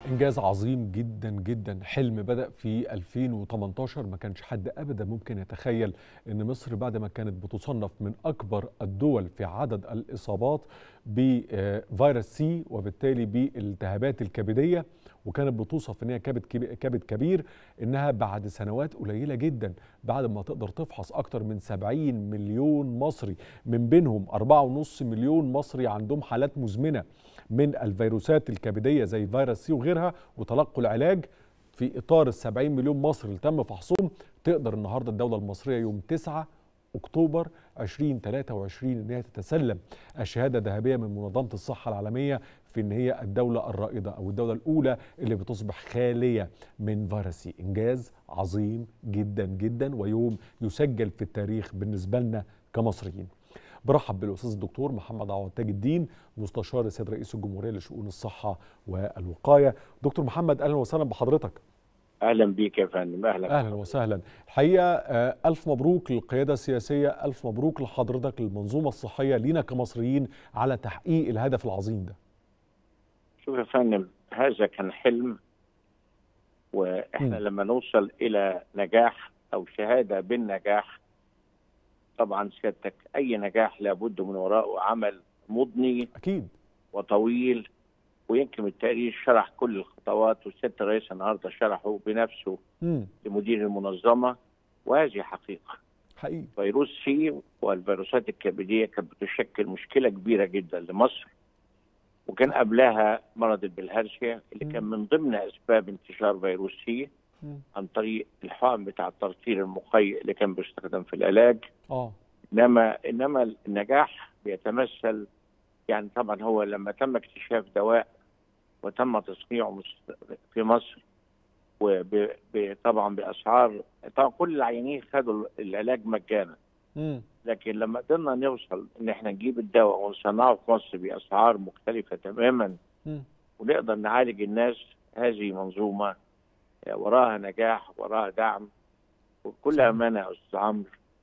إنجاز عظيم جدا جدا حلم بدأ في 2018 ما كانش حد أبدا ممكن يتخيل أن مصر بعد ما كانت بتصنف من أكبر الدول في عدد الإصابات بفيروس سي وبالتالي بالالتهابات الكبدية وكانت بتوصف ان هي كبد كبد كبير انها بعد سنوات قليله جدا بعد ما تقدر تفحص اكتر من 70 مليون مصري من بينهم 4.5 مليون مصري عندهم حالات مزمنه من الفيروسات الكبديه زي فيروس سي وغيرها وتلقوا العلاج في اطار ال 70 مليون مصري اللي تم فحصهم تقدر النهارده الدوله المصريه يوم 9 اكتوبر 2023 ان هي تتسلم الشهاده الذهبيه من منظمه الصحه العالميه في ان هي الدوله الرائده او الدوله الاولى اللي بتصبح خاليه من فيروس سي انجاز عظيم جدا جدا ويوم يسجل في التاريخ بالنسبه لنا كمصريين برحب بالاستاذ الدكتور محمد عوض تاج الدين مستشار السيد رئيس الجمهوريه لشؤون الصحه والوقايه دكتور محمد اهلا وسهلا بحضرتك اهلا بيك يا فندم اهلا اهلا وسهلا الحقيقه الف مبروك للقياده السياسيه الف مبروك لحضرتك للمنظومه الصحيه لينا كمصريين على تحقيق الهدف العظيم ده شوف يا فندم هذا كان حلم واحنا م. لما نوصل الى نجاح او شهاده بالنجاح طبعا سيادتك اي نجاح لابد من وراءه عمل مضني اكيد وطويل ويمكن التقرير شرح كل الخطوات والسيد الرئيس النهارده شرحه بنفسه م. لمدير المنظمه وهذه حقيقه حقيقي فيروس سي والفيروسات الكبديه كانت بتشكل مشكله كبيره جدا لمصر وكان قبلها مرض البلهارسيا اللي م. كان من ضمن اسباب انتشار فيروس سي م. عن طريق الحقن بتاع الترطير المقيء اللي كان بيستخدم في العلاج اه انما انما النجاح بيتمثل يعني طبعا هو لما تم اكتشاف دواء وتم تصنيعه في مصر وطبعا باسعار طبعا كل العيانين خدوا العلاج مجانا م. لكن لما قدرنا نوصل ان احنا نجيب الدواء ونصنعه في مصر باسعار مختلفه تماما م. ونقدر نعالج الناس هذه منظومه وراها نجاح وراها دعم وبكل امانه يا استاذ عمرو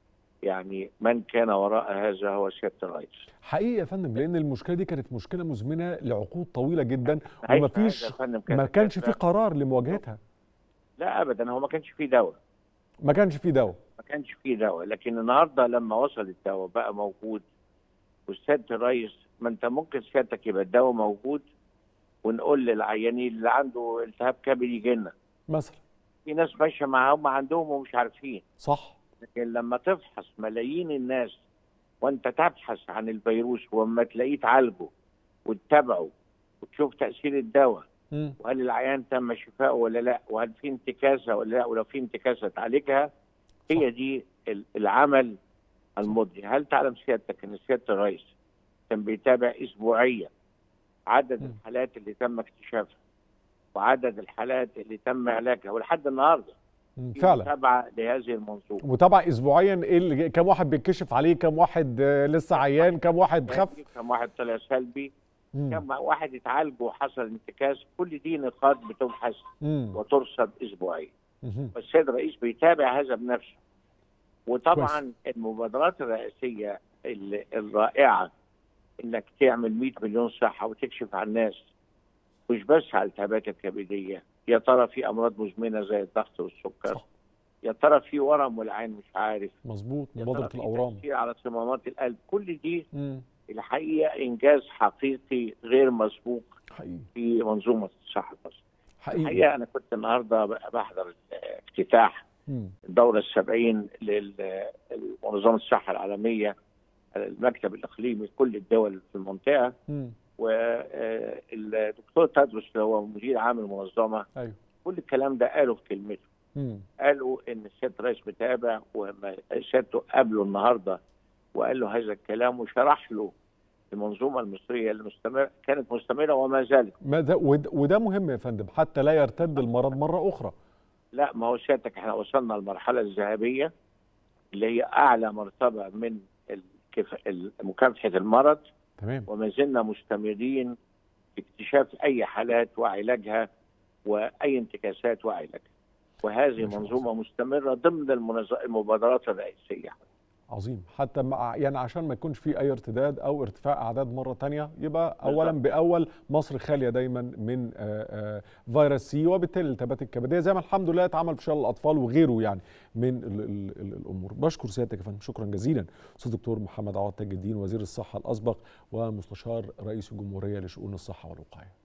يعني من كان وراء هذا هو سياده الرئيس حقيقي يا فندم لان المشكله دي كانت مشكله مزمنه لعقود طويله جدا وما فيش ما كانش في قرار لمواجهتها لا ابدا هو ما كانش فيه دواء ما كانش في دواء ما كانش فيه دواء لكن النهارده لما وصل الدواء بقى موجود والسياده الرئيس ما انت ممكن سيادتك يبقى الدواء موجود ونقول للعيانين اللي عنده التهاب كبدي يجي لنا مثلا في ناس ماشيه معاهم عندهم ومش عارفين صح لكن لما تفحص ملايين الناس وانت تبحث عن الفيروس واما تلاقيه تعالجه وتتابعه وتشوف تاثير الدواء م. وهل العيان تم شفائه ولا لا وهل في انتكاسه ولا لا ولو في انتكاسه تعالجها هي دي العمل المضني هل تعلم سيادتك ان سياده الرئيس كان بيتابع اسبوعيا عدد م. الحالات اللي تم اكتشافها وعدد الحالات اللي تم علاجها ولحد النهارده فعلا متابعه لهذه المنظومه متابعه اسبوعيا ايه اللي كم واحد بيتكشف عليه كم واحد لسه عيان كم واحد خف كم واحد طلع سلبي مم. كم واحد اتعالج وحصل انتكاس كل دي نقاط بتبحث مم. وترصد اسبوعيا مهم. والسيد الرئيس بيتابع هذا بنفسه وطبعا كويس. المبادرات الرئاسيه ال- الرائعه انك تعمل 100 مليون صحه وتكشف عن الناس مش بس على الالتهابات الكبديه يا ترى في امراض مزمنه زي الضغط والسكر صح. يا ترى في ورم والعين مش عارف مظبوط يا مبادره ترى في الاورام تأثير على صمامات القلب كل دي مم. الحقيقه انجاز حقيقي غير مسبوق حقيقي في منظومه الصحه المصريه. حقيقي الحقيقه انا كنت النهارده بحضر افتتاح مم. الدوره السبعين لمنظمه الصحه العالميه المكتب الاقليمي لكل الدول في المنطقه مم. والدكتور تدرس اللي هو مدير عام المنظمه ايوه كل الكلام ده قاله في كلمته مم. قالوا ان السيد الرئيس متابع وما سيادته قابله النهارده وقال له هذا الكلام وشرح له المنظومه المصريه اللي مستمر كانت مستمره وما زالت ما ده ود- وده مهم يا فندم حتى لا يرتد المرض مره اخرى لا ما هو سيادتك احنا وصلنا للمرحله الذهبيه اللي هي اعلى مرتبه من الكف... مكافحه المرض تمام وما زلنا مستمرين في اكتشاف اي حالات وعلاجها واي انتكاسات وعلاجها وهذه ما شاء منظومه مستمره ضمن المنظ... المبادرات الرئيسيه عظيم حتى مع يعني عشان ما يكونش في اي ارتداد او ارتفاع اعداد مره تانية يبقى اولا باول مصر خاليه دايما من آآ آآ فيروس سي وبالتالي الالتهابات الكبديه زي ما الحمد لله اتعمل في شلل الاطفال وغيره يعني من ال ال ال الامور بشكر سيادتك يا فندم شكرا جزيلا استاذ دكتور محمد عوض تاج الدين وزير الصحه الاسبق ومستشار رئيس الجمهوريه لشؤون الصحه والوقايه